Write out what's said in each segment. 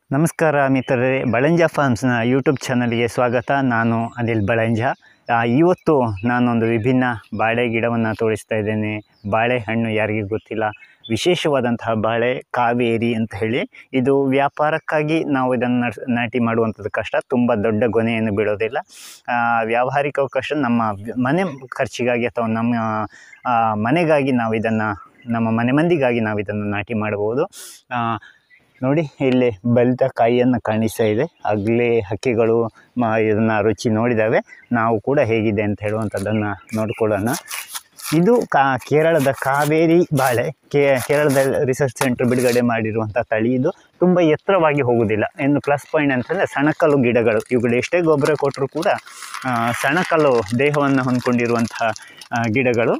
ನಮಸ್ಕಾರ ಮಿತ್ರರೇ ಬಳಂಜ ಫಾರ್ಮ್ಸ್ನ ಯೂಟ್ಯೂಬ್ ಚಾನಲ್ಗೆ ಸ್ವಾಗತ ನಾನು ಅನಿಲ್ ಬಳಂಜ ಆ, ಇವತ್ತು ನಾನೊಂದು ವಿಭಿನ್ನ ಬಾಳೆ ಗಿಡವನ್ನು ತೋರಿಸ್ತಾ ಇದ್ದೇನೆ ಬಾಳೆಹಣ್ಣು ಯಾರಿಗೂ ಗೊತ್ತಿಲ್ಲ ವಿಶೇಷವಾದಂತಹ ಬಾಳೆ ಕಾವೇರಿ ಅಂತ ಹೇಳಿ ಇದು ವ್ಯಾಪಾರಕ್ಕಾಗಿ ನಾವು ಇದನ್ನು ನಡ್ಸ್ ನಾಟಿ ಮಾಡುವಂಥದ್ದು ಕಷ್ಟ ತುಂಬ ದೊಡ್ಡ ಗೊನೆಯನ್ನು ಬಿಡೋದಿಲ್ಲ ಆ, ವ್ಯಾವಹಾರಿಕ ಕಷ್ಟ ನಮ್ಮ ಮನೆ ಖರ್ಚಿಗಾಗಿ ಅಥವಾ ನಮ್ಮ ಆ, ಮನೆಗಾಗಿ ನಾವು ಇದನ್ನು ನಮ್ಮ ಮನೆ ಮಂದಿಗಾಗಿ ನಾವು ಇದನ್ನು ನಾಟಿ ಮಾಡಬಹುದು ಆ, ನೋಡಿ ಇಲ್ಲಿ ಬಲಿತ ಕಾಯಿಯನ್ನು ಕಾಣಿಸ್ತಾ ಇದೆ ಆಗಲೇ ಹಕ್ಕಿಗಳು ಮ ಇದನ್ನು ರುಚಿ ನೋಡಿದ್ದಾವೆ ನಾವು ಕೂಡ ಹೇಗಿದೆ ಅಂತ ಹೇಳುವಂಥದ್ದನ್ನು ನೋಡ್ಕೊಳ್ಳೋಣ ಇದು ಕಾ ಕೇರಳದ ಕಾವೇರಿ ಬಾಳೆ ಕೇ ಕೇರಳದ ರಿಸರ್ಚ್ ಸೆಂಟರ್ ಬಿಡುಗಡೆ ಮಾಡಿರುವಂಥ ತಳಿ ಇದು ತುಂಬ ಎತ್ತರವಾಗಿ ಹೋಗುವುದಿಲ್ಲ ಇನ್ನು ಪ್ಲಸ್ ಪಾಯಿಂಟ್ ಅಂತಂದರೆ ಸಣಕಲ್ಲು ಗಿಡಗಳು ಇವುಗಳು ಎಷ್ಟೇ ಗೊಬ್ಬರ ಕೊಟ್ಟರೂ ಕೂಡ ಆ, ಸಣಕಲ್ಲು ದೇಹವನ್ನು ಹೊಂದ್ಕೊಂಡಿರುವಂತಹ ಆ, ಗಿಡಗಳು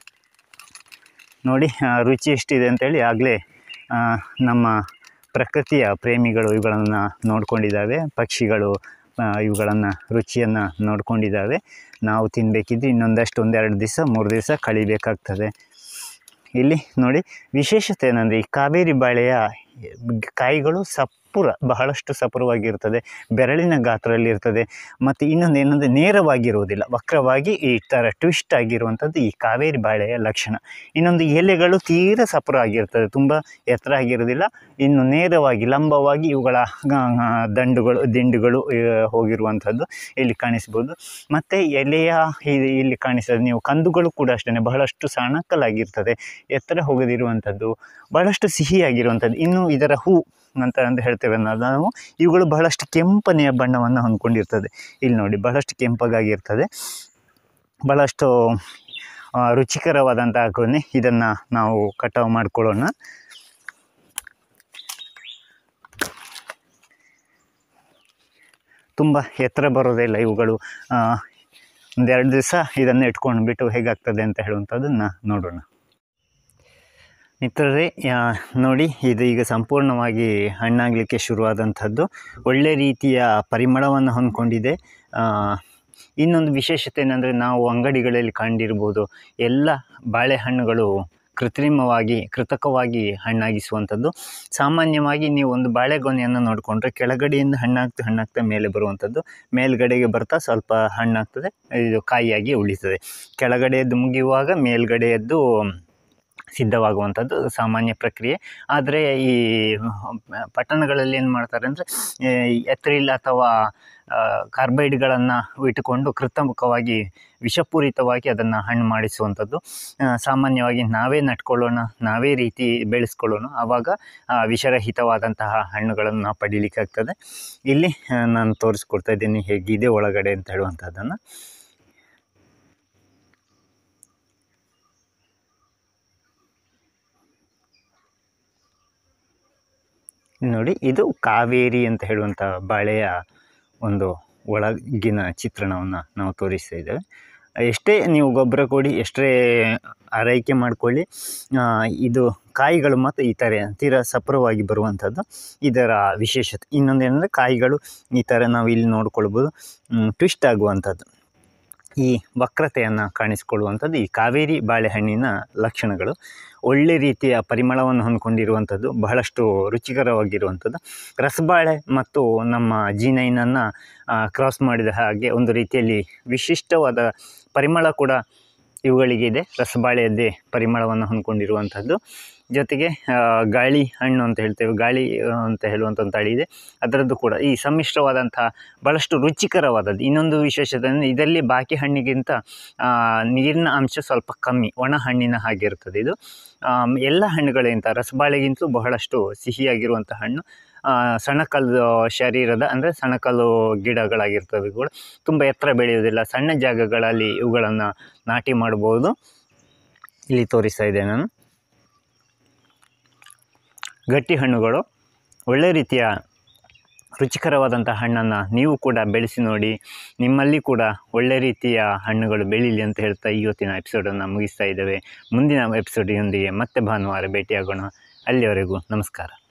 ನೋಡಿ ಆ, ರುಚಿ ಎಷ್ಟಿದೆ ಅಂತೇಳಿ ಆಗಲೇ ನಮ್ಮ ಪ್ರಕೃತಿಯ ಪ್ರೇಮಿಗಳು ಇವುಗಳನ್ನು ನೋಡ್ಕೊಂಡಿದ್ದಾವೆ ಪಕ್ಷಿಗಳು ಇವುಗಳನ್ನು ರುಚಿಯನ್ನು ನೋಡ್ಕೊಂಡಿದ್ದಾವೆ ನಾವು ತಿನ್ನಬೇಕಿದ್ರೆ ಇನ್ನೊಂದಷ್ಟು ಒಂದೆರಡು ದಿವಸ ಮೂರು ದಿವಸ ಕಳಿಬೇಕಾಗ್ತದೆ ಇಲ್ಲಿ ನೋಡಿ ವಿಶೇಷತೆ ಏನಂದರೆ ಈ ಕಾವೇರಿ ಬಾಳೆಯ ಕಾಯಿಗಳು ಸಪುರ ಬಹಳಷ್ಟು ಸಪುರವಾಗಿರ್ತದೆ ಬೆರಳಿನ ಗಾತ್ರದಲ್ಲಿ ಇರ್ತದೆ ಮತ್ತು ಇನ್ನೊಂದು ಏನಂದರೆ ನೇರವಾಗಿರುವುದಿಲ್ಲ ವಕ್ರವಾಗಿ ಈ ಥರ ಟ್ವಿಸ್ಟ್ ಆಗಿರುವಂಥದ್ದು ಈ ಕಾವೇರಿ ಬಾಳೆಯ ಲಕ್ಷಣ ಇನ್ನೊಂದು ಎಲೆಗಳು ತೀರ ಸಪುರ ಆಗಿರ್ತದೆ ತುಂಬ ಎತ್ತರ ಆಗಿರೋದಿಲ್ಲ ಇನ್ನು ನೇರವಾಗಿ ಲಂಬವಾಗಿ ಇವುಗಳ ಗ- ಗ- ದಂಡುಗಳು ದಿಂಡುಗಳು ಆ, ಹೋಗಿರುವಂಥದ್ದು ಇಲ್ಲಿ ಕಾಣಿಸ್ಬೋದು ಮತ್ತು ಎಲೆಯ ಇಲ್ಲಿ ಇಲ್ಲಿ ಕಾಣಿಸ್ತದೆ ನೀವು ಕಂದುಗಳು ಕೂಡ ಅಷ್ಟೇ ಬಹಳಷ್ಟು ಸಣ್ಣಕಲಾಗಿರ್ತದೆ ಎತ್ತರ ಹೋಗದಿರುವಂಥದ್ದು ಬಹಳಷ್ಟು ಸಿಹಿಯಾಗಿರುವಂಥದ್ದು ಇನ್ನು ಇದರ ಹೂ ಅಂತ ಅಂತ ಹೇಳ್ತೇವೆ ನಾವು ನಾವು ಇವುಗಳು ಬಹಳಷ್ಟು ಕೆಂಪನೆಯ ಬಣ್ಣವನ್ನು ಹೊಂದ್ಕೊಂಡಿರ್ತದೆ ಇಲ್ಲಿ ನೋಡಿ ಬಹಳಷ್ಟು ಕೆಂಪಗಾಗಿರ್ತದೆ ಬಹಳಷ್ಟು ಆ, ರುಚಿಕರವಾದಂತಹ ಗೊನೆ ಇದನ್ನು ನಾವು ಕಟಾವು ಮಾಡ್ಕೊಳ್ಳೋಣ ತುಂಬ ಎತ್ತರ ಬರೋದಿಲ್ಲ ಇವುಗಳು ಆ, ಒಂದೆರಡು ದಿವಸ ಇದನ್ನು ಇಟ್ಕೊಂಡು ಬಿಟ್ಟು ಹೇಗಾಗ್ತದೆ ಅಂತ ಹೇಳುವಂಥದ್ದನ್ನು ನೋಡೋಣ ಮಿತ್ರರೇ ಆ, ನೋಡಿ ಇದು ಈಗ ಸಂಪೂರ್ಣವಾಗಿ ಹಣ್ಣಾಗಲಿಕ್ಕೆ ಶುರುವಾದಂಥದ್ದು ಒಳ್ಳೆ ರೀತಿಯ ಪರಿಮಳವನ್ನು ಹೊಂದ್ಕೊಂಡಿದೆ ಆ, ಇನ್ನೊಂದು ವಿಶೇಷತೆ ಏನಂದರೆ ನಾವು ಅಂಗಡಿಗಳಲ್ಲಿ ಕಂಡಿರ್ಬೋದು ಎಲ್ಲ ಬಾಳೆಹಣ್ಣುಗಳು ಕೃತ್ರಿಮವಾಗಿ ಕೃತಕವಾಗಿ ಹಣ್ಣಾಗಿಸುವಂಥದ್ದು ಸಾಮಾನ್ಯವಾಗಿ ನೀವು ಒಂದು ಬಾಳೆಗೊನೆಯನ್ನು ನೋಡಿಕೊಂಡ್ರೆ ಕೆಳಗಡೆಯಿಂದ ಹಣ್ಣಾಗ್ತಾ ಹಣ್ಣಾಗ್ತಾ ಮೇಲೆ ಬರುವಂಥದ್ದು ಮೇಲ್ಗಡೆಗೆ ಬರ್ತಾ ಸ್ವಲ್ಪ ಹಣ್ಣಾಗ್ತದೆ ಇದು ಕಾಯಿಯಾಗಿ ಉಳಿತದೆ ಕೆಳಗಡೆಯದ್ದು ಮುಗಿಯುವಾಗ ಮೇಲ್ಗಡೆಯದ್ದು ಸಿದ್ಧವಾಗುವಂಥದ್ದು ಸಾಮಾನ್ಯ ಪ್ರಕ್ರಿಯೆ ಆದರೆ ಈ ಪಟ್ಟಣಗಳಲ್ಲಿ ಏನು ಮಾಡ್ತಾರೆ ಅಂದರೆ ಎಥ್ರಿಲ್ ಅಥವಾ ಕಾರ್ಬೈಡ್ಗಳನ್ನು ಇಟ್ಟುಕೊಂಡು ಕೃತಮುಖವಾಗಿ ವಿಷಪೂರಿತವಾಗಿ ಅದನ್ನು ಹಣ್ಣು ಮಾಡಿಸುವಂಥದ್ದು ಆ, ಸಾಮಾನ್ಯವಾಗಿ ನಾವೇ ನಟ್ಕೊಳ್ಳೋಣ ನಾವೇ ರೀತಿ ಬೆಳೆಸ್ಕೊಳ್ಳೋಣ ಆವಾಗ ಆ, ವಿಷರಹಿತವಾದಂತಹ ಹಣ್ಣುಗಳನ್ನು ನಾವು ಪಡೀಲಿಕ್ಕಾಗ್ತದೆ ಇಲ್ಲಿ ಆ, ನಾನು ತೋರಿಸ್ಕೊಡ್ತಾ ಇದ್ದೀನಿ ಹೇಗಿದೆ ಒಳಗಡೆ ಅಂತ ಹೇಳುವಂಥದ್ದನ್ನು ನೋಡಿ ಇದು ಕಾವೇರಿ ಅಂತ ಹೇಳುವಂಥ ಬಾಳೆಯ ಒಂದು ಒಳಗಿನ ಚಿತ್ರಣವನ್ನು ನಾವು ತೋರಿಸ್ತಾ ಇದ್ದೇವೆ ಎಷ್ಟೇ ನೀವು ಗೊಬ್ಬರ ಕೊಡಿ ಎಷ್ಟೇ ಆರೈಕೆ ಮಾಡಿಕೊಳ್ಳಿ ಇದು ಕಾಯಿಗಳು ಮತ್ತು ಈ ಥರ ತೀರ ಸಪುರವಾಗಿ ಬರುವಂಥದ್ದು ಇದರ ವಿಶೇಷತೆ ಇನ್ನೊಂದು ಏನಂದರೆ ಕಾಯಿಗಳು ಈ ಥರ ನಾವು ಇಲ್ಲಿ ನೋಡ್ಕೊಳ್ಬೋದು ಟ್ವಿಸ್ಟ್ ಆಗುವಂಥದ್ದು ಈ ವಕ್ರತೆಯನ್ನು ಕಾಣಿಸಿಕೊಳ್ಳುವಂಥದ್ದು ಈ ಕಾವೇರಿ ಬಾಳೆಹಣ್ಣಿನ ಲಕ್ಷಣಗಳು ಒಳ್ಳೆ ರೀತಿಯ ಪರಿಮಳವನ್ನು ಹೊಂದ್ಕೊಂಡಿರುವಂಥದ್ದು ಬಹಳಷ್ಟು ರುಚಿಕರವಾಗಿರುವಂಥದ್ದು ರಸಬಾಳೆ ಮತ್ತು ನಮ್ಮ ಜಿ ನೈನನ್ನು ಕ್ರಾಸ್ ಮಾಡಿದ ಹಾಗೆ ಒಂದು ರೀತಿಯಲ್ಲಿ ವಿಶಿಷ್ಟವಾದ ಪರಿಮಳ ಕೂಡ ಇವುಗಳಿಗೆ ಇದೆ ರಸಬಾಳೆಯದ್ದೇ ಪರಿಮಳವನ್ನು ಹೊಂದ್ಕೊಂಡಿರುವಂಥದ್ದು ಜೊತೆಗೆ ಆ, ಗಾಳಿ ಹಣ್ಣು ಅಂತ ಹೇಳ್ತೇವೆ ಗಾಳಿ ಆ, ಅಂತ ಹೇಳುವಂಥ ಒಂದು ತಳಿ ಇದೆ ಅದರದ್ದು ಕೂಡ ಈ ಸಮ್ಮಿಶ್ರವಾದಂಥ ಭಾಳಷ್ಟು ರುಚಿಕರವಾದದ್ದು ಇನ್ನೊಂದು ವಿಶೇಷತೆ ಅಂದರೆ ಇದರಲ್ಲಿ ಬಾಕಿ ಹಣ್ಣಿಗಿಂತ ಆ, ನೀರಿನ ಅಂಶ ಸ್ವಲ್ಪ ಕಮ್ಮಿ ಒಣ ಹಣ್ಣಿನ ಹಾಗೆ ಇರ್ತದೆ ಇದು ಆಮ್, ಎಲ್ಲ ಹಣ್ಣುಗಳಿಗಿಂತ ರಸಬಾಳೆಗಿಂತಲೂ ಬಹಳಷ್ಟು ಸಿಹಿಯಾಗಿರುವಂಥ ಹಣ್ಣು ಆ, ಸಣ್ಣಕಲ್ಲು ಶರೀರದ ಅಂದರೆ ಸಣ್ಣಕಲ್ಲು ಗಿಡಗಳಾಗಿರ್ತವೆ ಇವುಗಳು ತುಂಬ ಎತ್ತರ ಬೆಳೆಯುವುದಿಲ್ಲ ಸಣ್ಣ ಜಾಗಗಳಲ್ಲಿ ಇವುಗಳನ್ನು ನಾಟಿ ಮಾಡ್ಬೋದು ಇಲ್ಲಿ ತೋರಿಸ್ತಾ ಇದ್ದೆ ನಾನು ಗಟ್ಟಿ ಹಣ್ಣುಗಳು ಒಳ್ಳೆ ರೀತಿಯ ರುಚಿಕರವಾದಂಥ ಹಣ್ಣನ್ನು ನೀವು ಕೂಡ ಬೆಳೆಸಿ ನೋಡಿ ನಿಮ್ಮಲ್ಲಿ ಕೂಡ ಒಳ್ಳೆ ರೀತಿಯ ಹಣ್ಣುಗಳು ಬೆಳೀಲಿ ಅಂತ ಹೇಳ್ತಾ ಇವತ್ತಿನ ಎಪಿಸೋಡನ್ನು ಮುಗಿಸ್ತಾ ಇದ್ದೇವೆ ಮುಂದಿನ ಎಪಿಸೋಡಿನೊಂದಿಗೆ ಮತ್ತೆ ಭಾನುವಾರ ಭೇಟಿಯಾಗೋಣ ಅಲ್ಲಿಯವರೆಗೂ ನಮಸ್ಕಾರ